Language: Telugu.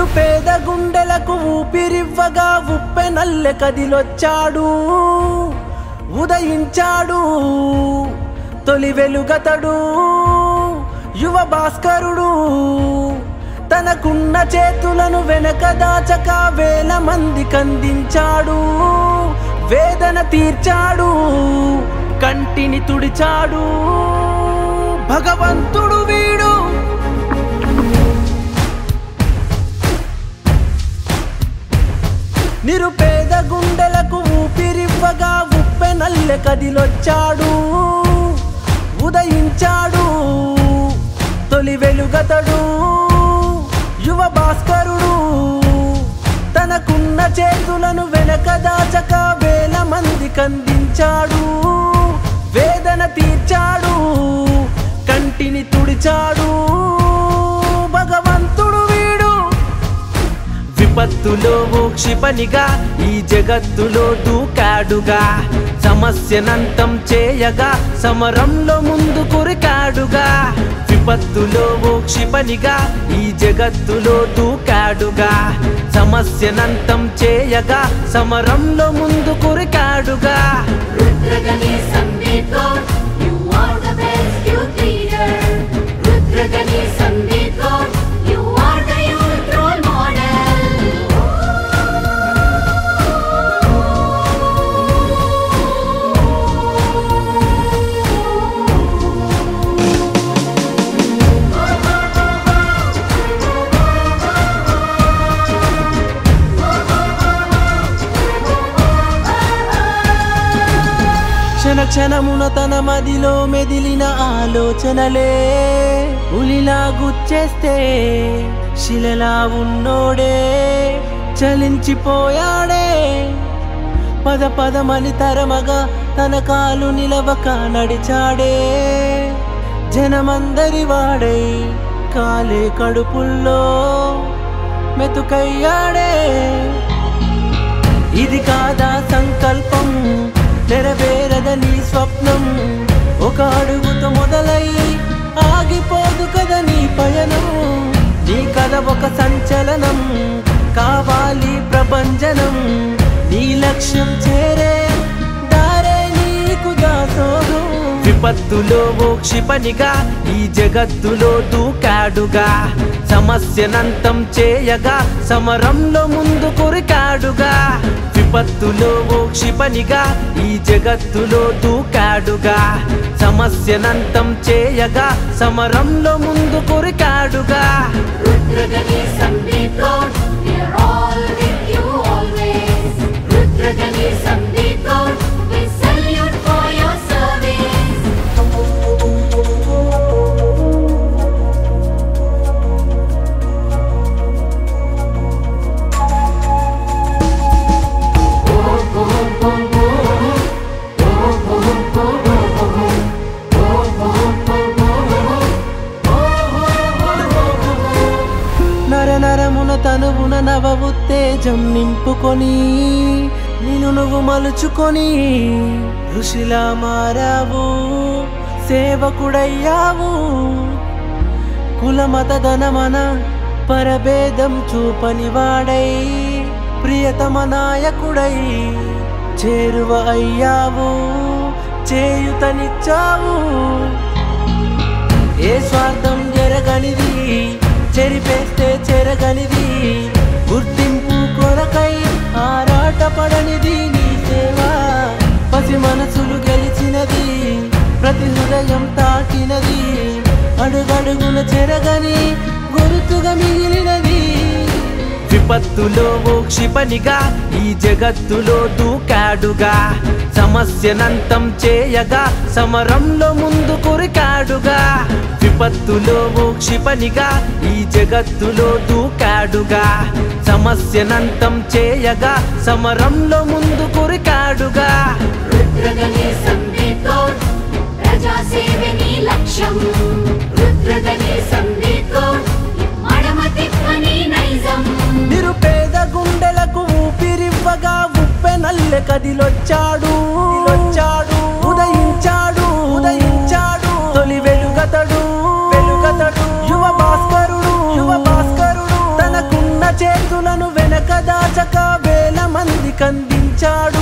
నిరుపేద గుండెలకు ఊపిరివ్వగా ఉప్పెనల్లె కదిలొచ్చాడు ఉదయించాడు తొలి వెలుగతడు యువ భాస్కరుడు తనకున్న చేతులను వెనక దాచక వేల మంది కందించాడు వేదన తీర్చాడు కంటిని తుడిచాడు భగవంతుడు వీడు నిరుపేద గుండెలకు ఊపిరివ్వగా ఉప్పెనల్లె కదిలొచ్చాడు ఉదయించాడు తొలి వెలుగతడు యువ భాస్కరుడు తనకున్న చేతులను వెనక దాచక వేల మంది కందించాడు వేదన తీర్చాడు కంటిని తుడిచాడు భగవంతుడు వీడు విపత్తులో ఓ క్షిపణిగా ఈ జగత్తులో దూకాడుగా సమస్యనంతం చేయగా సమరంలో ముందు కురికాడుగా విపత్తులో ఓ క్షిపణిగా ఈ జగత్తులో దూకాడుగా సమస్యనంతం చేయగా సమరంలో ముందు కురికాడుగా Rudragani Sambhidkar, you are the best youth leader. Rudragani Sambhidkar, you are the youth role model. క్షణ క్షణమున తన మదిలో మెదిలిన ఆలోచనలే ఉలిలా గుచ్చేస్తే శిలలా ఉన్నోడే చలించిపోయాడే పద పదమని తరమగా తన కాలు నిలవక నడిచాడే జనమందరి వాడై కాలే కడుపుల్లో మెతుకయ్యాడే ఇది కాదా సంకల్పం నెరవేరదని స్వప్నం ఒక అడుగుతో మొదలై ఆగిపోదు కదా నీ పయనం నీ కథ ఒక సంచలనం కావాలి ప్రభంజనం నీ లక్ష్యం చేరే దారే నీకు దాసోహం విపత్తులో ఓ క్షిపణిగా ఈ జగత్తులో దూకాడుగా సమస్యనంతం చేయగా సమరంలో ముందు కురికాడుగా విపత్తులో ఓ క్షిపణిగా ఈ జగత్తులో దూకాడుగా సమస్యనంతం చేయగా సమరంలో ముందు కురికాడుగా Rudragani Sambhidkar, we are all with you always. Rudragani Sambhidkar, we salute for your service. నర నరమున తనువున నవ ఉత్తేజం నింపుకొని నిన్ను నువ్వు మలుచుకొని ఋషిలా మారావు సేవకుడయ్యావు కులమత ధనమన పరభేదం చూపని వాడై ప్రియతమ నాయకుడై చేరువ అయ్యావు చేయుతనిచ్చావు ఏ స్వార్థం జరగనిది చెరిపేస్తే చెరగనిది గుర్తింపు కొరకై ఆరాటపడనిది నీ సేవ పసి మనసులు గెలిచినది ప్రతి హృదయం తాకినది అడుగడుగున చెరగని గురుతుగా మిగిలినది విపత్తులో ఓ క్షిపణిగా ఈ జగత్తులో దూకాడుగా సమస్యనంతం చేయగా సమరంలో ముందు కురికాడుగా విపత్తులో ఓ క్షిపణిగా ఈ జగత్తులో దూకాడుగా సమస్యనంతం చేయగా సమరంలో ముందు కురికాడుగా రుద్రగని సంబితో ప్రజా సేవని లక్ష్యం రుద్రగని సంబితో మడమ తిప్పని నైజం నిరుపేద గుండెలకు ఊపిరివ్వగా ఉప్పెనల్లె కదిలొచ్చాడు వచ్చాడు ఉదయించాడు ఉదయించాడు తొలి వెలుగతడు వెలుగతడు యువ భాస్కరుడు యువ భాస్కరుడు తనకున్న కందించాడు